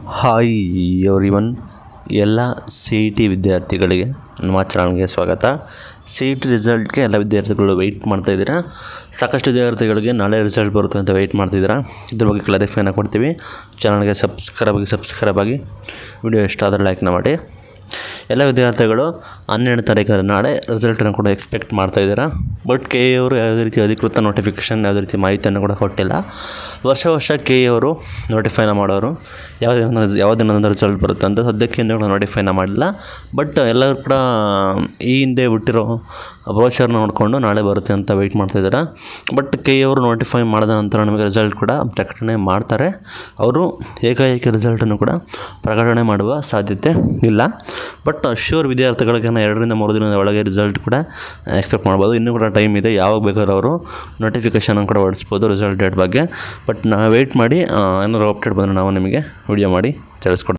hi everyone ಎಲ್ಲ C E T ವಿದ್ಯಾರ್ಥಿಗಳಿಗೆ ನಮ್ಮ ಚಾನಲ್ಗೆ ಸ್ವಾಗತ ಸಿ ಇ ಟಿ ರಿಸಲ್ಟ್ಗೆ ಎಲ್ಲ ವಿದ್ಯಾರ್ಥಿಗಳು ವೆಯ್ಟ್ ಮಾಡ್ತಾಯಿದ್ದೀರಾ ಸಾಕಷ್ಟು ವಿದ್ಯಾರ್ಥಿಗಳಿಗೆ ನಾಳೆ ರಿಸಲ್ಟ್ ಬರುತ್ತೆ ಅಂತ ವೆಯ್ಟ್ ಮಾಡ್ತಿದ್ದೀರಾ ಇದ್ರ ಬಗ್ಗೆ ಕ್ಲಾರಿಫೈನ ಕೊಡ್ತೀವಿ ಚಾನಲ್ಗೆ ಸಬ್ಸ್ಕ್ರೈಬ್ ಆಗಿ ಸಬ್ಸ್ಕ್ರೈಬ್ ಆಗಿ ವಿಡಿಯೋ ಇಷ್ಟ ಆದರೆ ಲೈಕ್ನ ಮಾಡಿ ಎಲ್ಲ ವಿದ್ಯಾರ್ಥಿಗಳು ಹನ್ನೆರಡು ತಾರೀಕು ನಾಳೆ ರಿಸಲ್ಟನ್ನು ಕೂಡ ಎಕ್ಸ್ಪೆಕ್ಟ್ ಮಾಡ್ತಾ ಇದ್ದೀರಾ ಬಟ್ ಕೆ ಎ ಅವರು ಯಾವುದೇ ರೀತಿ ಅಧಿಕೃತ ನೋಟಿಫಿಕೇಷನ್ ಯಾವುದೇ ರೀತಿ ಮಾಹಿತಿಯನ್ನು ಕೂಡ ಕೊಟ್ಟಿಲ್ಲ ವರ್ಷ ವರ್ಷ ಕೆ ಎ ಅವರು ನೋಟಿಫೈನ ಮಾಡೋರು ಯಾವ ದಿನ ಯಾವ ದಿನದಿಂದ ರಿಸಲ್ಟ್ ಬರುತ್ತೆ ಅಂತ ಸದ್ಯಕ್ಕೆ ಇನ್ನೂ ಕೂಡ ನೋಟಿಫೈನ ಮಾಡಿಲ್ಲ ಬಟ್ ಎಲ್ಲರೂ ಕೂಡ ಈ ಹಿಂದೆ ಬಿಟ್ಟಿರೋ ಬ್ರೋಚರ್ನ ನೋಡಿಕೊಂಡು ನಾಳೆ ಬರುತ್ತೆ ಅಂತ ವೆಯ್ಟ್ ಮಾಡ್ತಾಯಿದ್ದಾರೆ ಬಟ್ ಕೆ ಎ ಅವರು ನೋಟಿಫೈ ಮಾಡಿದ ನಂತರ ನಮಗೆ ರಿಸಲ್ಟ್ ಕೂಡ ಪ್ರಕಟಣೆ ಮಾಡ್ತಾರೆ ಅವರು ಏಕಾಏಕಿ ರಿಸಲ್ಟನ್ನು ಕೂಡ ಪ್ರಕಟಣೆ ಮಾಡುವ ಸಾಧ್ಯತೆ ಇಲ್ಲ ಬಟ್ ಶ್ಯೂರ್ ವಿದ್ಯಾರ್ಥಿಗಳಿಗೆ ಎರಡರಿಂದ ಮೂರು ದಿನದ ಒಳಗೆ ರಿಸಲ್ಟ್ ಕೂಡ ಎಕ್ಸ್ಪೆಕ್ಟ್ ಮಾಡ್ಬೋದು ಇನ್ನೂ ಕೂಡ ಟೈಮ್ ಇದೆ ಯಾವಾಗ ಬೇಕಾದ್ರೂ ಅವರು ನೋಟಿಫಿಕೇಷನ್ ಕೂಡ ಹೊಡಿಸ್ಬೋದು ರಿಸಲ್ಟ್ ಡೇಟ್ ಬಗ್ಗೆ ಬಟ್ ನಾವು ವೆಯ್ಟ್ ಮಾಡಿ ಆ, ಏನಾದ್ರು ಅಪ್ಡೇಟ್ ಬಂದರೆ ನಾವು ನಿಮಗೆ ವಿಡಿಯೋ ಮಾಡಿ ತಿಳಿಸ್ಕೊಡ್ತೀವಿ